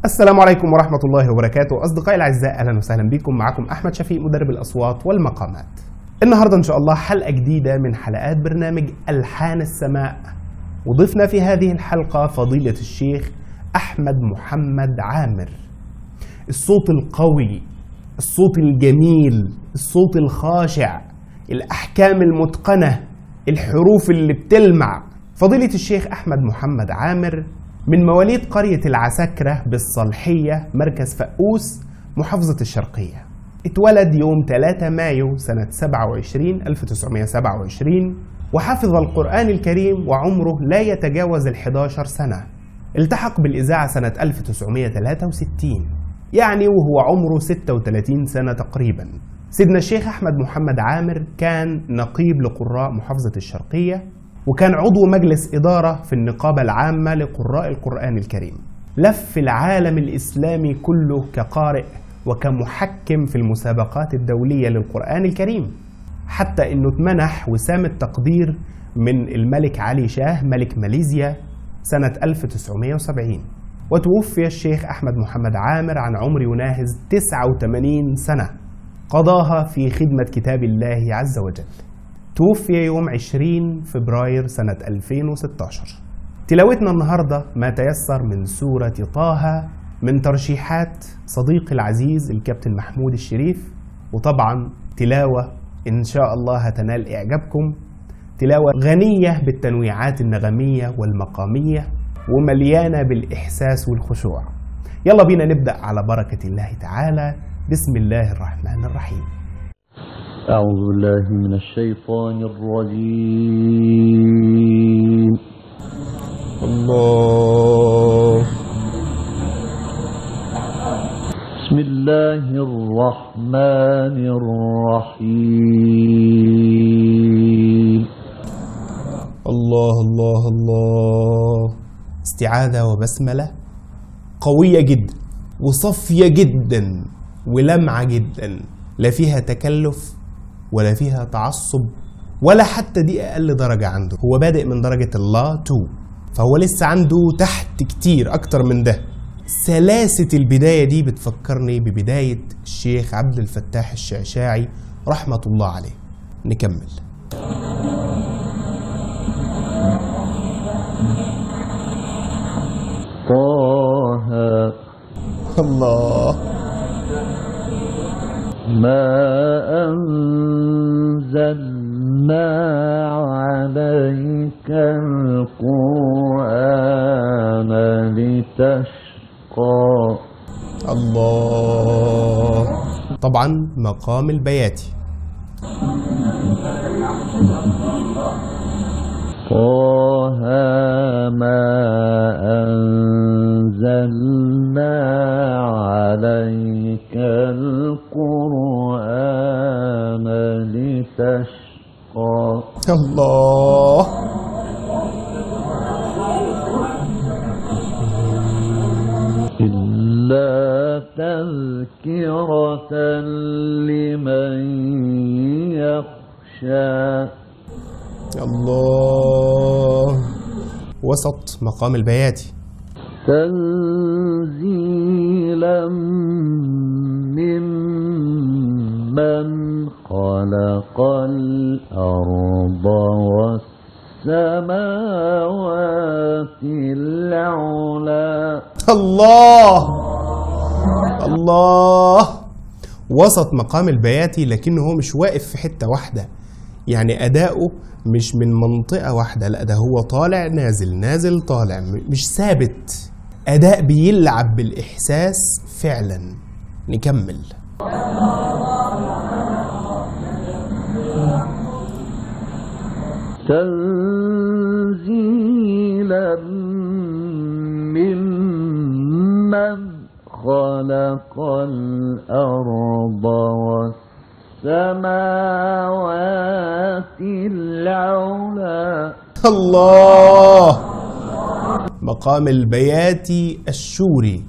السلام عليكم ورحمة الله وبركاته أصدقائي الأعزاء أهلا وسهلا بكم معكم أحمد شفيق مدرب الأصوات والمقامات النهاردة إن شاء الله حلقة جديدة من حلقات برنامج ألحان السماء وضفنا في هذه الحلقة فضيلة الشيخ أحمد محمد عامر الصوت القوي الصوت الجميل الصوت الخاشع الأحكام المتقنة الحروف اللي بتلمع فضيلة الشيخ أحمد محمد عامر من مواليد قرية العساكرة بالصالحية مركز فقوس محافظة الشرقية اتولد يوم 3 مايو سنة 27 1927 وحفظ القرآن الكريم وعمره لا يتجاوز ال 11 سنة التحق بالإذاعة سنة 1963 يعني وهو عمره 36 سنة تقريبا سيدنا الشيخ أحمد محمد عامر كان نقيب لقراء محافظة الشرقية وكان عضو مجلس إدارة في النقابة العامة لقراء القرآن الكريم لف العالم الإسلامي كله كقارئ وكمحكم في المسابقات الدولية للقرآن الكريم حتى أنه اتمنح وسام التقدير من الملك علي شاه ملك ماليزيا سنة 1970 وتوفي الشيخ أحمد محمد عامر عن عمر يناهز 89 سنة قضاها في خدمة كتاب الله عز وجل توفي يوم 20 فبراير سنة 2016 تلاوتنا النهاردة ما تيسر من سورة طه من ترشيحات صديقي العزيز الكابتن محمود الشريف وطبعا تلاوة إن شاء الله هتنال إعجابكم تلاوة غنية بالتنويعات النغمية والمقامية ومليانة بالإحساس والخشوع يلا بينا نبدأ على بركة الله تعالى بسم الله الرحمن الرحيم أعوذ بالله من الشيطان الرجيم الله بسم الله الرحمن الرحيم الله الله الله استعاذة وبسملة قوية جدا وصافية جدا ولمعة جدا لا فيها تكلف ولا فيها تعصب ولا حتى دي أقل درجة عنده هو بادئ من درجة الله 2 فهو لسه عنده تحت كتير أكتر من ده سلاسة البداية دي بتفكرني ببداية الشيخ عبد الفتاح الشعشاعي رحمة الله عليه نكمل طه الله ما أنزلنا عليك القرآن لتشقى الله طبعا مقام البياتي طه ما أنزلنا عليك القرآن لتشقى الله إلا تذكرة لمن يخشى الله وسط مقام البياتي تنزيلا ممن خلق الأرض والسماوات العلى الله الله وسط مقام البياتي لكنه هو مش واقف في حتة واحدة يعني أداؤه مش من منطقة واحدة لا ده هو طالع نازل نازل طالع م- مش ثابت أداء بيلعب بالإحساس فعلا نكمل تنزيلا ممن خلق الأرض والسماوات العلى الله مقام البياتي الشوري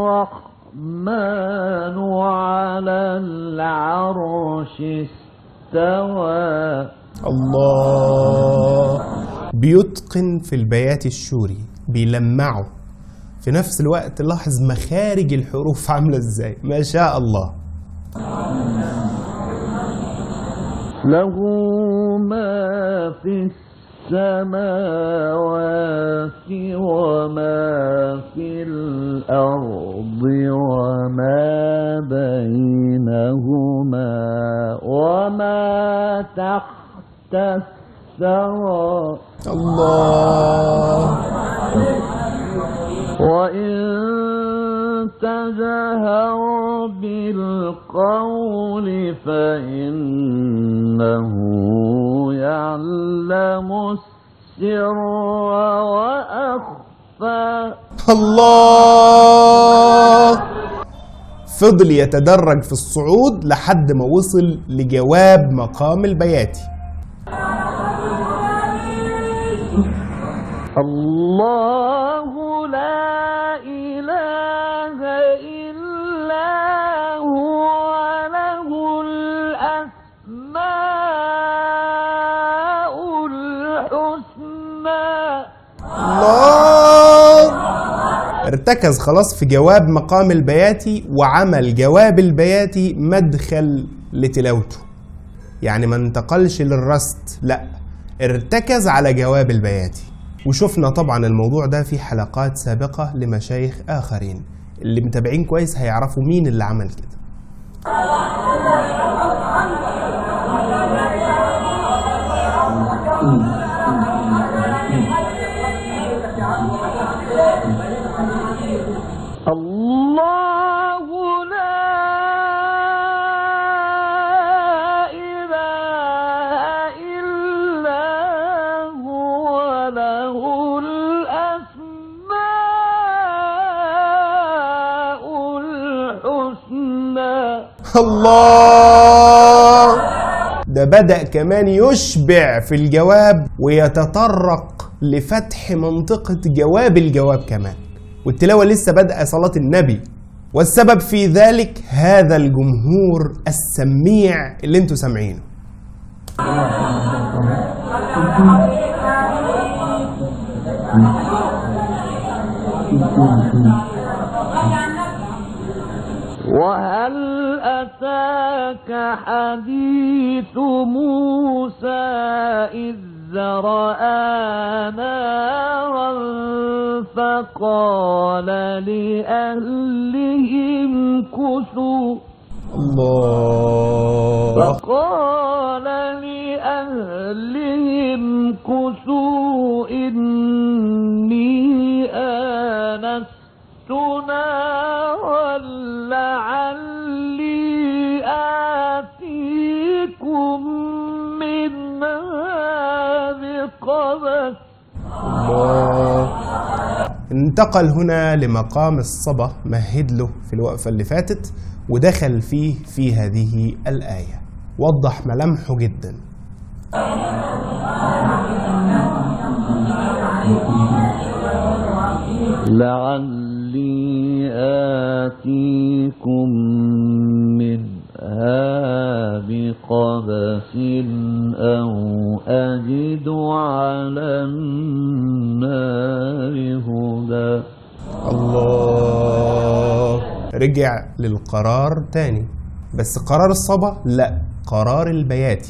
الرحمن على العرش استوى استوى الله بيتقن في البيات الشوري بيلمعه في نفس الوقت لاحظ مخارج الحروف عاملة ازاي ما شاء الله له ما في السماوات وما في الأرض وما بينهما وما تحت الثرى الله وإن تجهر بالقول فإنه يعلم السر وأخفى الله فضل يتدرج في الصعود لحد ما وصل لجواب مقام البياتي الله لا إله إلا هو له الأسماء الحسنى الله ارتكز خلاص في جواب مقام البياتي وعمل جواب البياتي مدخل لتلاوته يعني ما انتقلش للرست لا ارتكز على جواب البياتي وشفنا طبعا الموضوع ده في حلقات سابقة لمشايخ آخرين اللي متابعين كويس هيعرفوا مين اللي عمل كده الله لا إله إلا هو له الأسماء الحسنى الله ده بدأ كمان يشبع في الجواب ويتطرق لفتح منطقة جواب الجواب كمان والتلاوة لسه بدأ صلاة النبي والسبب في ذلك هذا الجمهور السميع اللي انتوا سامعينه وهل أتاك حديث موسى إذ رأى نارا فقال لأهلهم كثوا الله فقال لأهلهم كثوا إني آنست نارا لعلي آتيكم منها بقبس الله انتقل هنا لمقام الصبا مهد له في الوقفة اللي فاتت ودخل فيه في هذه الآية وضح ملامحه جدا لعلي آتيكم منها بقبس أو أجد على النار هدى الله رجع للقرار تاني بس قرار الصبا لا قرار البياتي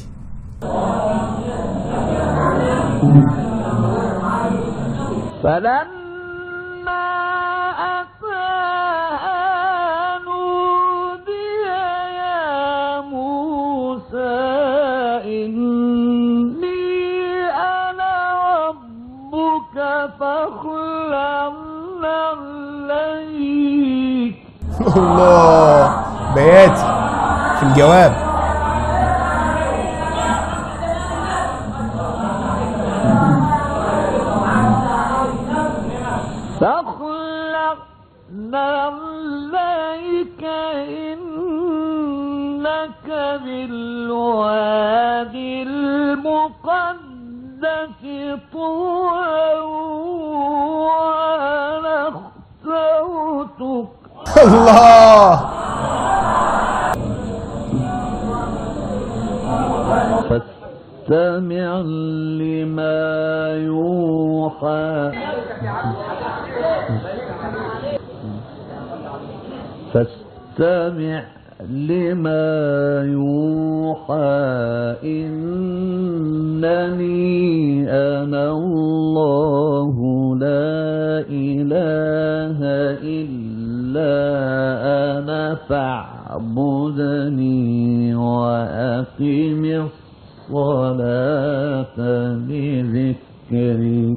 فلما أتاها نودي يا موسى إني أنا ربك فاخلع عليك الله بياتي في الجواب فاخلعنا عليك إنك بالوادي المقدس طوى وأنا اخترتك الله فاستمع لما يوحى فاستمع لما يوحى إنني أنا الله لا إله إلا أنا فاعبدني وأقم الصلاة لذكري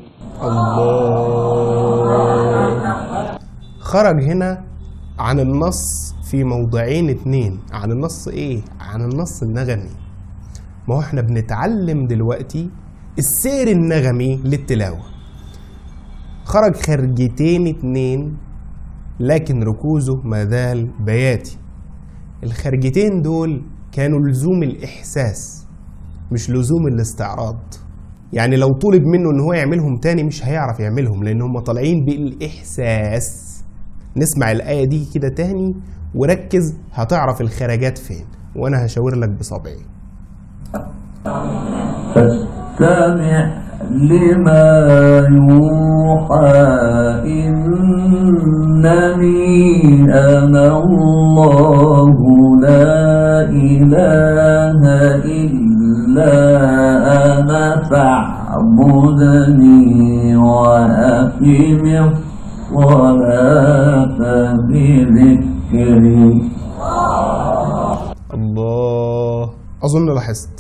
الله خرج هنا عن النص في موضعين اتنين عن النص ايه عن النص النغمي ما هو احنا بنتعلم دلوقتي السير النغمي للتلاوة خرج خرجتين اتنين لكن ركوزه ما زال بياتي الخرجتين دول كانوا لزوم الإحساس مش لزوم الاستعراض يعني لو طلب منه ان هو يعملهم تاني مش هيعرف يعملهم لان هم طالعين بالاحساس نسمع الايه دي كده تاني وركز هتعرف الخرجات فين وانا هشاور لك بصبعي فاستمع لما يوحى إنني أنا الله لا إله إلا أنا فاعبدني وأقم الصلاة بذكري الله اظن لاحظت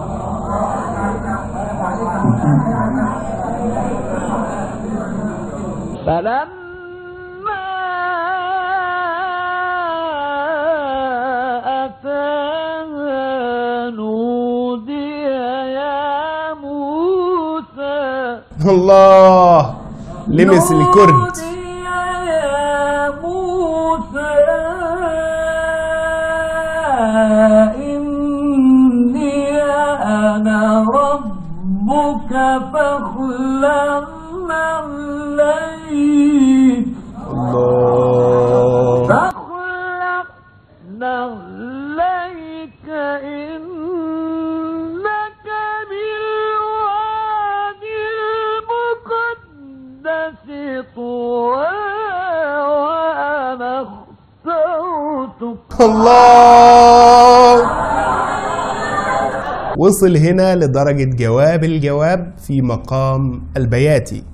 فلما أتاها نودي يا موسى الله لمس الكرد نودي يا موسى إني أنا ربك فاخلع عليك الله فاخلع عليك إنك بالوادي المقدس طوى وأنا اخترتك الله وصل هنا لدرجة جواب الجواب في مقام البياتي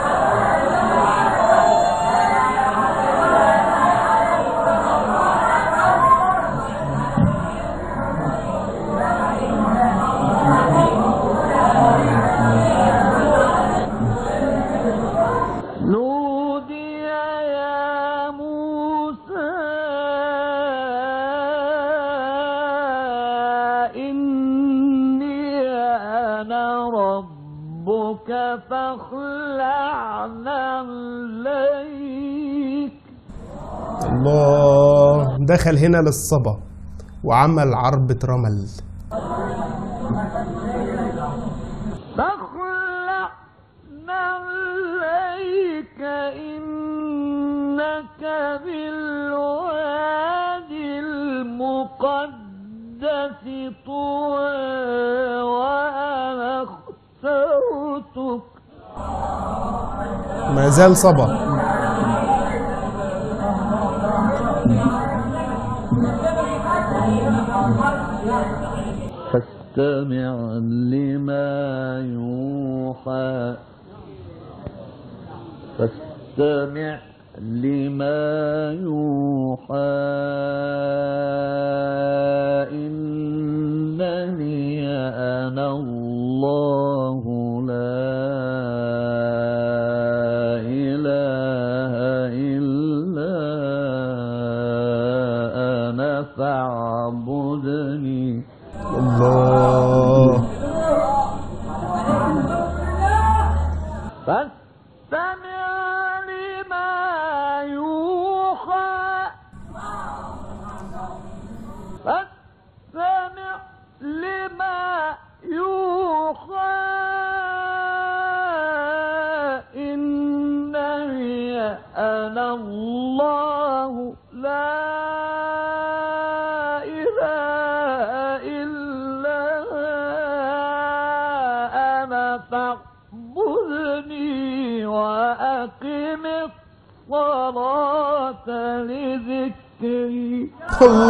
نودي يا موسى إني أنا ربك فاخلع عليك الله دخل هنا للصبا وعمل عربة رمل فاخلع عليك إنك بالوادي المقدس طوى وأنا اخترتك ما زال صبا فاستمع لما يوحى فاستمع لما يوحى إنني أنا الله لا إله إلا أنا فاعبدني الله فاستمع لما يوحى فاستمع لما يوحى إنني أنا الله لا إله إلا فاعبدني وأقم الصلاة لذكري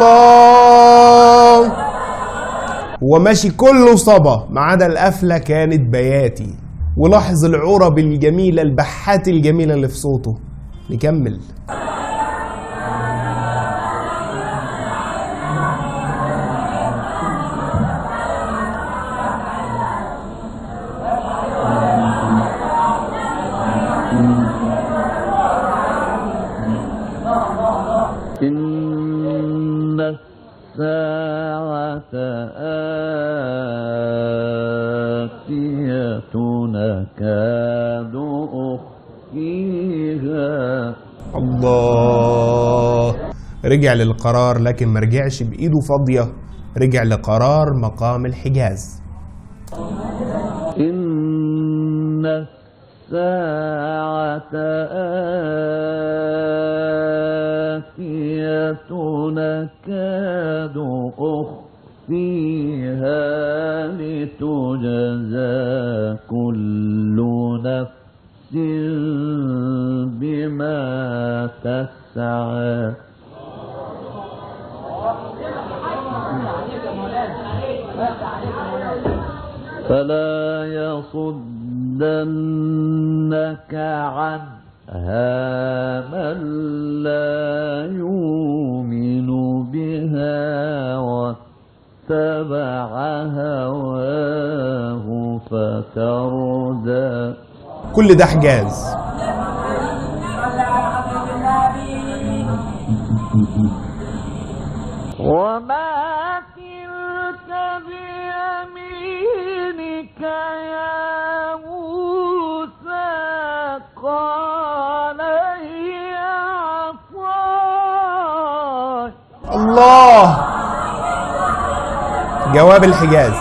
الله هو ماشي كله صبا ما عدا القفله كانت بياتي ولاحظ العرب الجميله البحات الجميله اللي في صوته نكمل إن الساعة آتية نكاد أخفيها الله رجع للقرار لكن ما رجعش بايده فاضيه رجع لقرار مقام الحجاز إن الساعة آتية نكاد أخفيها لتجزى كل نفس بما تسعى فلا يصدنك عنها من لا يؤمن بها واتبع هواه فتردى كل ده حجاز وما تلك بيمينك يا موسى قال هي عصاي الله جواب الحجاز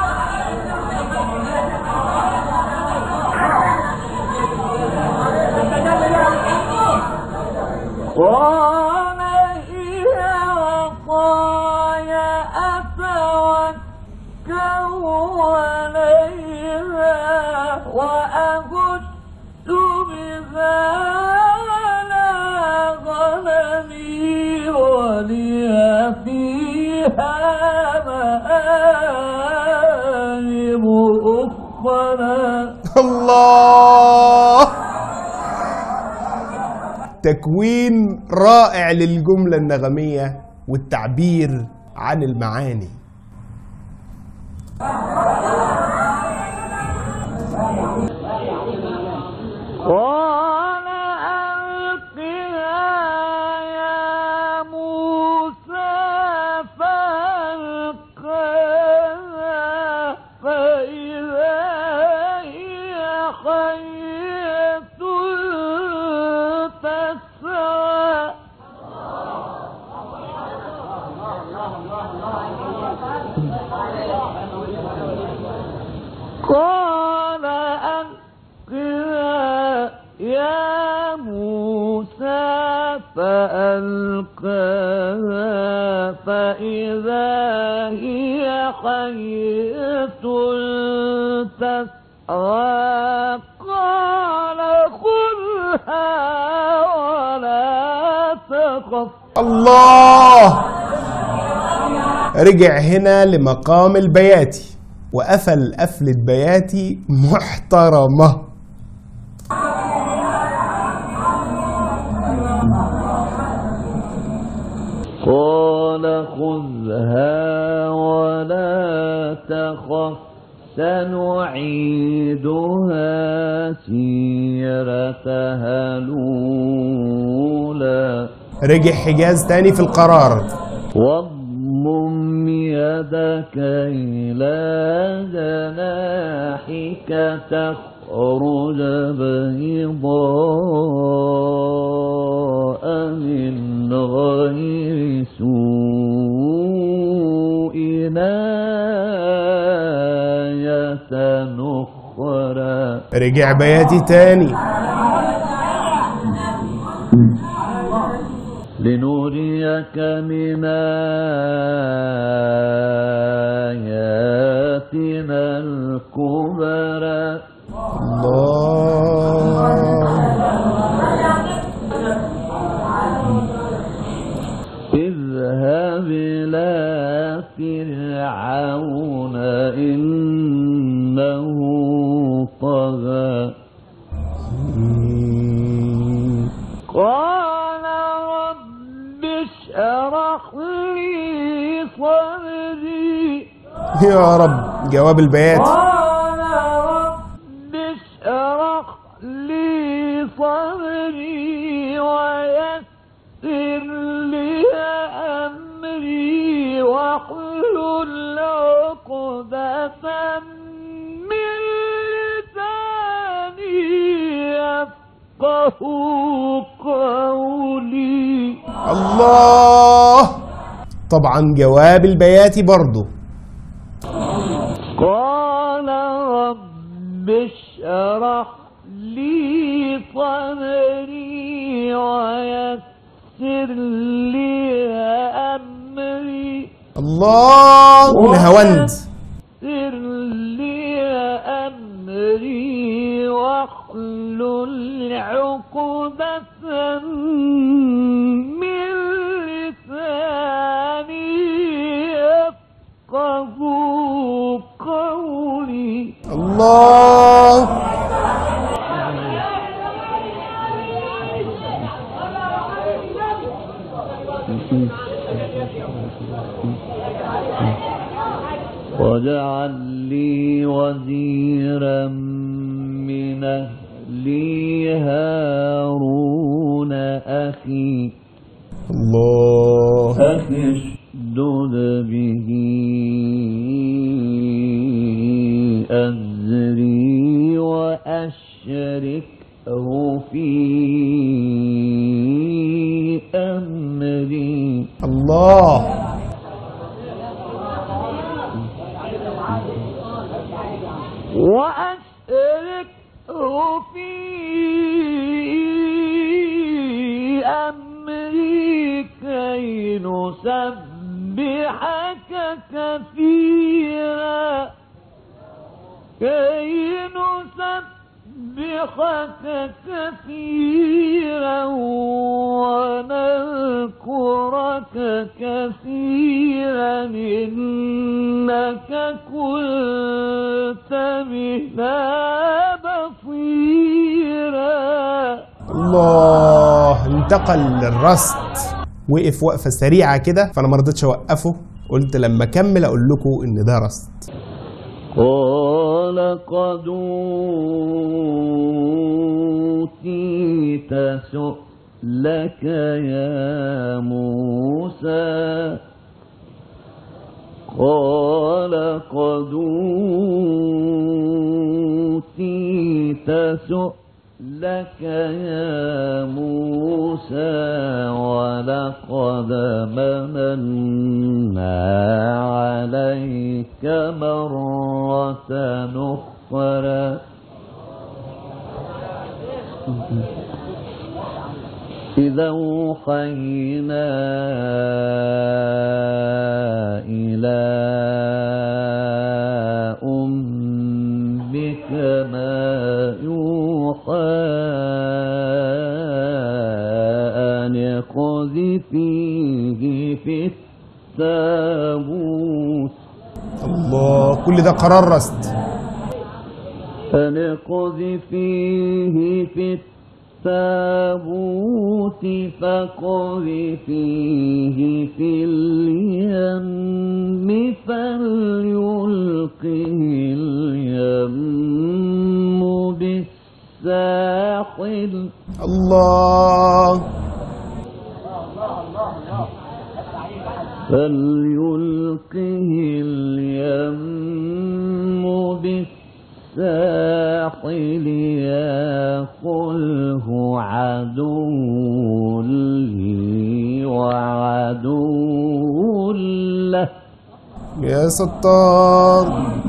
قال هي عصاي أتوكل عليها وأهش بها على غنمي ولي فيها مآرب أخرى الله تكوين رائع للجملة النغمية والتعبير عن المعاني قال ألقها يا موسى فألقاها فإذا هي حية تسعى قال ألقها يا موسى فألقاها فإذا هي حية تسعى قال خذها ولا تخف الله رجع هنا لمقام البياتي وقفل قفلة بياتي محترمة قال خذها ولا تخف سنعيدها سيرتها الأولى رجع حجاز تاني في القرار واضمم يدك إلى جناحك تخرج بيضاء من غير سوء آية أخرى رجع بياتي تاني لنريك من آياتنا الكبرى اذهب إلى فرعون إنه طغى مم. قال رب اشرح لي صدري يا رب جواب البيات قال رب اشرح لي صدري ويسر لي أمري واحلل عقدة من لساني يفقه قولي الله طبعا جواب البياتي برضو قال رب اشرح لي صدري ويسر لي أمري الله الهوند يسر لي أمري واحلل عقدة من لساني يفقه قولي الله واجعل لي وزيرا من أهلي هارون أخي الله أشدد به أزري وأشركه في أمري الله وأشركه في أمري كي نسبحك كثيرا كي نسبحك كثيرا ونذكرك كثيرا إنك كنت بنا بصيرا الله انتقل للرصد وقف وقفه سريعه كده فانا ما رضيتش اوقفه قلت لما اكمل اقول لكم ان ده رصد قال قد أوتيت سؤلك يا موسى قال قد أوتيت سؤلك يا موسى ولقد مننا عليك مرة أخرى إذا أوحينا إلى أمك ما يوحى أن اقذفيه في التابوت الله كل ده قرار رصد أن اقذفيه في التابوت فاقذفيه في اليم فليلقه اليم بالساحل الله فليلقه اليم بالساحل ياخذه عدو لي وعدو له يا ستار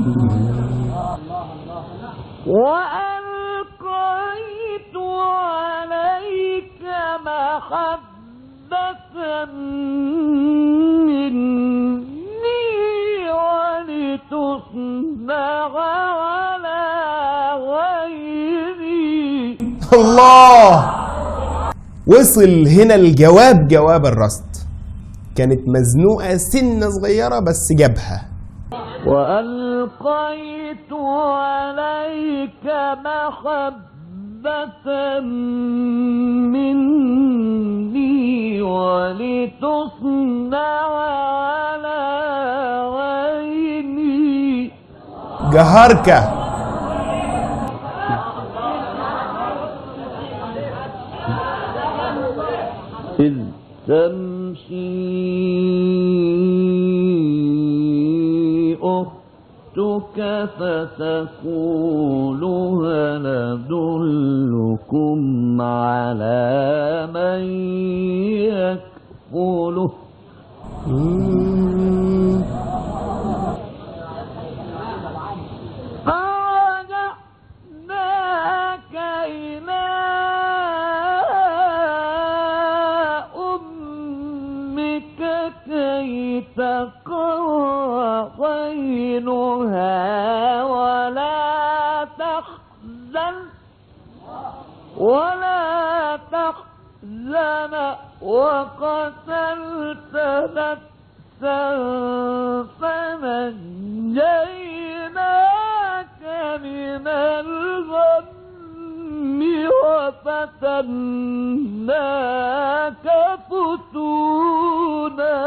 وألقيت عليك محبة مني ولتصنع على الله وصل هنا الجواب جواب الرصد كانت مزنوقة سنة صغيرة بس جابها وألقيت عليك محبة مني ولتصنع على عيني جهركة إذ تمشي أختك فتقول هل أدلكم على من يكفله مم. فرجعناك إلى أمك كي تقر عينها ولا تحزن ولا تحزن وقتلت نفسا فنجيناك من الغم وفتناك فتونا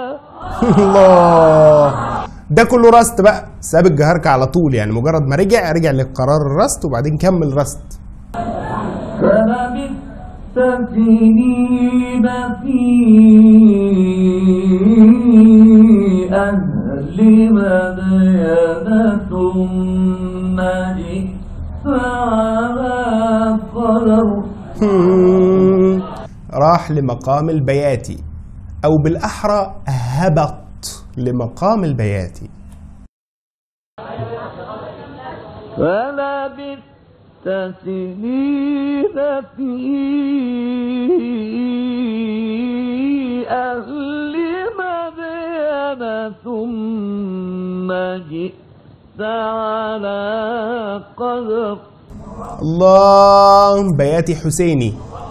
الله ده كله رست بقى ساب الجهركة على طول يعني مجرد ما رجع رجع لقرار الرست وبعدين كمل رست فلبثت سنين في أهل مدين ثم جئت على قدر هم، راح لمقام البياتي او بالاحرى هبط لمقام البياتي فلبثت سنين في أهل مدين ثم جئت على قدر الله بياتي حسيني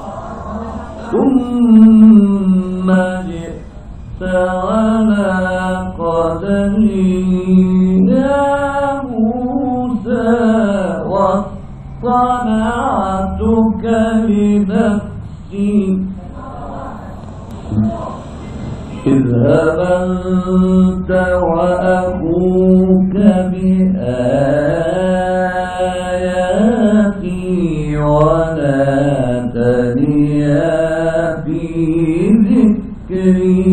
ثم جئت على قدر يا موسى واصطنعتك لنفسي اذهب أنت وأخوك بآياتي ولا تنيا في ذكري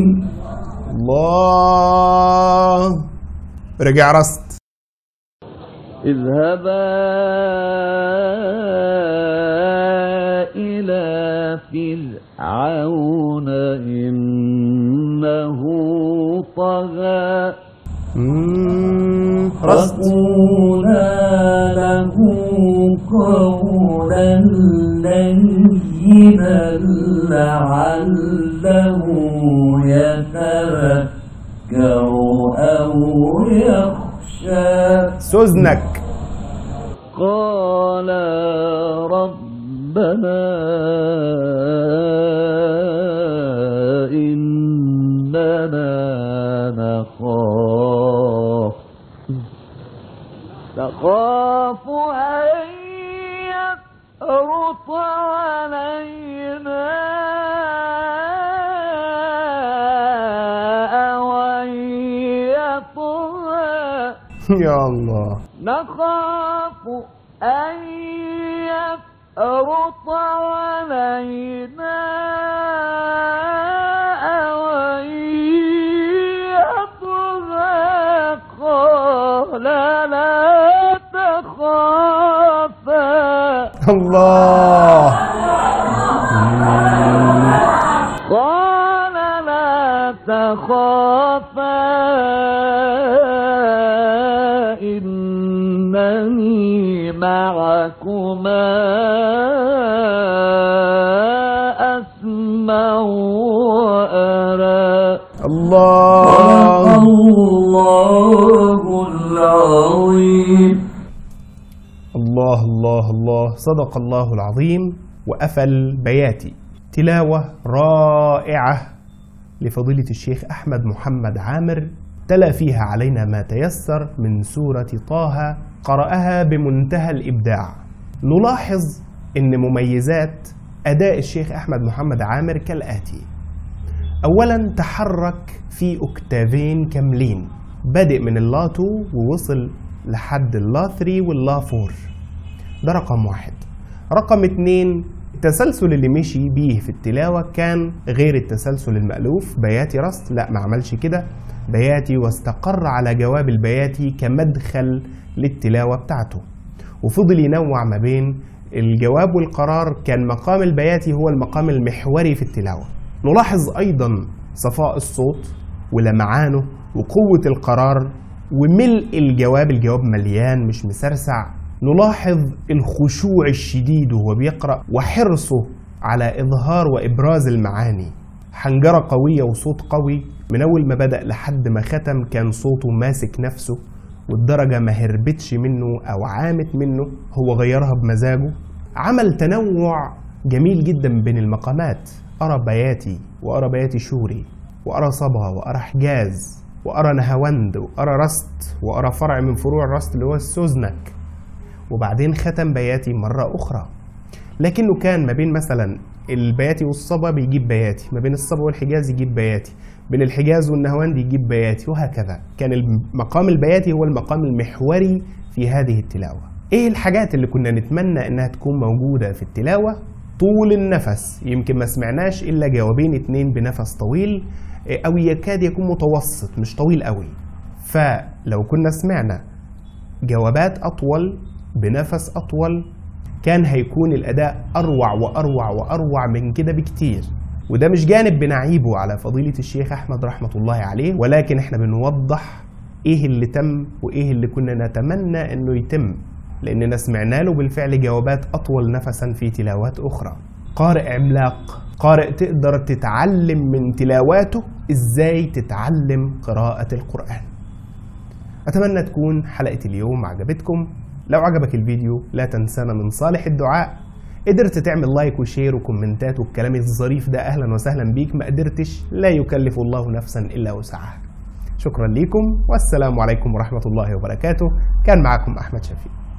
الله رجع رست اذهبا إلى فرعون إنه طغى مم، رست فقولا له قولا لينا لعله يتذكر أو يخشى سوزنك قال ربنا إننا نخاف نخاف أن يفرط علينا أو أن يطغى يا الله نخاف أن يفرط علينا أو أن يطغى قال لا تخافا الله قال لا تخافا إنني معكما أسمع وأرى الله الله العظيم الله الله الله الله صدق الله العظيم وأفل بياتي تلاوة رائعة لفضيلة الشيخ أحمد محمد عامر تلا فيها علينا ما تيسر من سورة طه قرأها بمنتهى الإبداع نلاحظ أن مميزات أداء الشيخ أحمد محمد عامر كالآتي أولا تحرك في أكتافين كاملين بادئ من اللا 2 ووصل لحد اللا 3 واللا 4 ده رقم واحد رقم اتنين التسلسل اللي مشي بيه في التلاوة كان غير التسلسل المألوف بياتي رست لا ما عملش كده بياتي واستقر على جواب البياتي كمدخل للتلاوة بتاعته وفضل ينوع ما بين الجواب والقرار كان مقام البياتي هو المقام المحوري في التلاوة نلاحظ أيضا صفاء الصوت ولمعانه وقوة القرار وملء الجواب الجواب مليان مش مسرسع نلاحظ الخشوع الشديد وهو بيقرأ وحرصه على إظهار وإبراز المعاني حنجرة قوية وصوت قوي من أول ما بدأ لحد ما ختم كان صوته ماسك نفسه والدرجة ما هربتش منه أو عامت منه هو غيرها بمزاجه عمل تنوع جميل جدا بين المقامات أرى بياتي وأرى بياتي شوري وأرى صبا وأرى حجاز وأرى نهاوند وأرى رست وأرى فرع من فروع الرست اللي هو السوزنك وبعدين ختم بياتي مرة أخرى لكنه كان ما بين مثلا البياتي والصبا بيجيب بياتي ما بين الصبا والحجاز يجيب بياتي بين الحجاز والنهواند يجيب بياتي وهكذا كان المقام البياتي هو المقام المحوري في هذه التلاوة ايه الحاجات اللي كنا نتمنى انها تكون موجودة في التلاوة طول النفس يمكن ما سمعناش الا جوابين اتنين بنفس طويل او يكاد يكون متوسط مش طويل قوي فلو كنا سمعنا جوابات اطول بنفس اطول كان هيكون الاداء اروع واروع واروع من كده بكتير وده مش جانب بنعيبه على فضيلة الشيخ أحمد رحمة الله عليه ولكن احنا بنوضح ايه اللي تم وايه اللي كنا نتمنى انه يتم لاننا سمعنا له بالفعل جوابات اطول نفسا في تلاوات اخرى قارئ عملاق قارئ تقدر تتعلم من تلاواته ازاي تتعلم قراءة القرآن اتمنى تكون حلقة اليوم عجبتكم لو عجبك الفيديو لا تنسانا من صالح الدعاء قدرت تعمل لايك وشير وكومنتات والكلام الظريف ده اهلا وسهلا بيك ما قدرتش لا يكلف الله نفسا الا وسعها شكرا لكم والسلام عليكم ورحمه الله وبركاته كان معكم احمد شفيق